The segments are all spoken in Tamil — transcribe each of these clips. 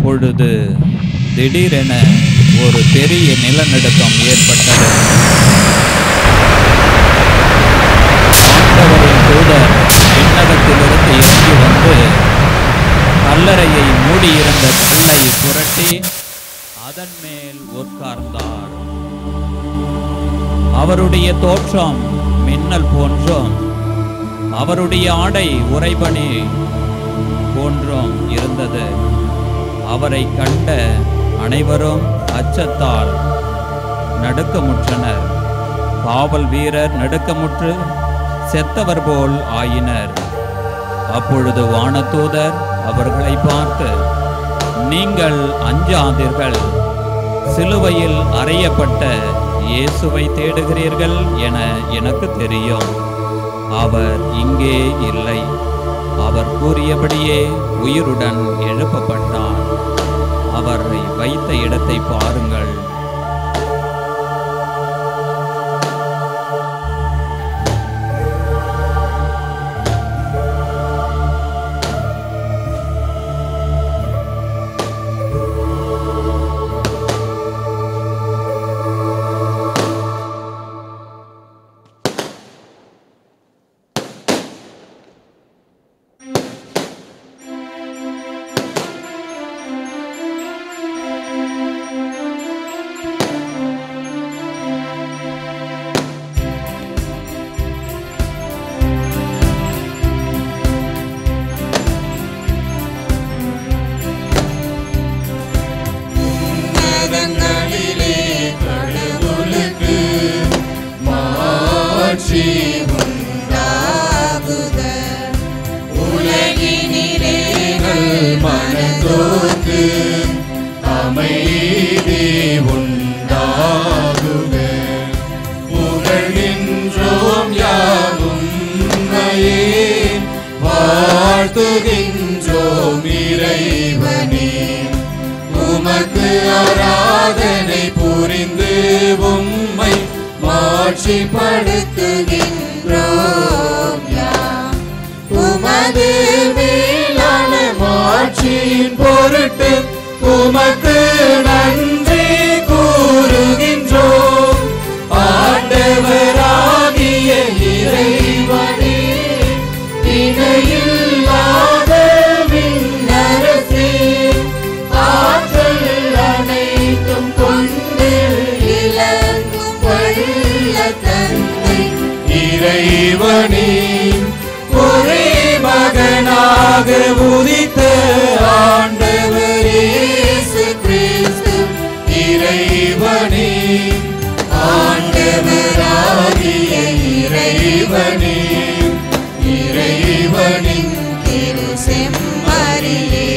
அப்பொழுது திடீரென ஒரு பெரிய நிலநடுக்கம் ஏற்பட்டது ஆண்டவரின் தூதர் விண்ணகத்திலிருந்து இறங்கி வந்து கல்லறையை மூடியிருந்த கல்லை புரட்டி அதன் மேல் உட்கார்ந்தார் அவருடைய தோற்றம் மின்னல் போன்றும் அவருடைய ஆடை உறைபனி போன்றும் இருந்தது அவரை கண்ட அனைவரும் அச்சத்தால் நடுக்கமுற்றனர் காவல் வீரர் நடுக்கமுற்று செத்தவர் போல் ஆயினர் அப்பொழுது வானதூதர் அவர்களை பார்த்து நீங்கள் அஞ்சாதீர்கள் சிலுவையில் அறையப்பட்ட இயேசுவை தேடுகிறீர்கள் என எனக்கு தெரியும் அவர் இங்கே இல்லை அவர் கூறியபடியே உயிருடன் எழுப்பப்பட்டார் அவரை வைத்த இடத்தை பாருங்கள் உன்னதங்களிலே கடவுளுக்கு மாட்சி உண்டாகுக உலகினிலே மனதோக்கு அமைதி உண்டாகுக புகழ்கின்றோம் யாவும் உம்மையே வாழ்த்துகின்றோம் இறைவனே உமக்கு ஆராதனை புரிந்து உம்மை மாட்சிப்படுத்துகின்றோம் யாம். உமது மேலான மாட்சியின் பொருட்டு உமக்கு நன்றி கூறுகின்றோம் ஆண்டவராகிய இறைவனே இணையில்லாத விண்ணரசே ஆற்றல் அனைத்தும் கொண்டு இலங்கும் வல்ல தந்தை இறைவனே ஒரே மகனாக உதித்த ஆண்டவர் இயேசு கிறிஸ்து இறைவனே ஆண்டவராகிய இறைவனே இறைவனின் திரு செம்மறியே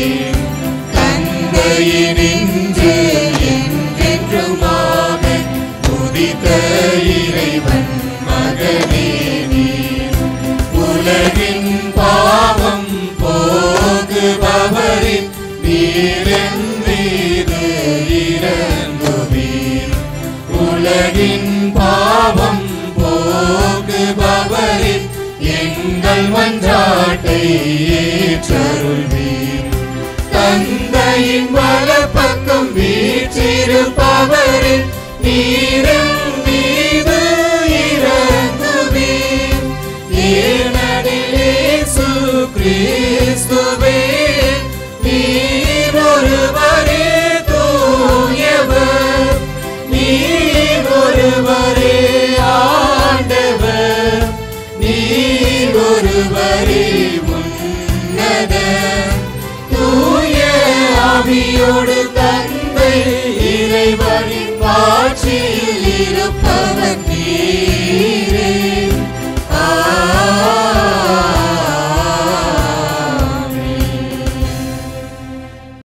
தந்தையினின்று என்றென்றுமாக உதித்த இறைவன் மகனே நீர் உலகின் பாவம் போகுபவரின் நீரென் மீது இறங்குவீர் உலகின் பாவம் போகுபவரின் எங்கள் மன்றாட்டை ஏற்றருள்வீர் தந்தையின் வலப்பக்கம் வீற்றிருப்பவரின் நீரம் மீது இறங்குவீர் ஏனடிலேசு கிறிஸ்துவே நீர் ஒருவரே தூயவர் நீர் ஒருவரே ஆண்டவர் நீர் ஒருவரே உன்னத தூய ஆவியோடு தந்தை இறைவனின் ஆட்சியில் இருப்பவர் நீரே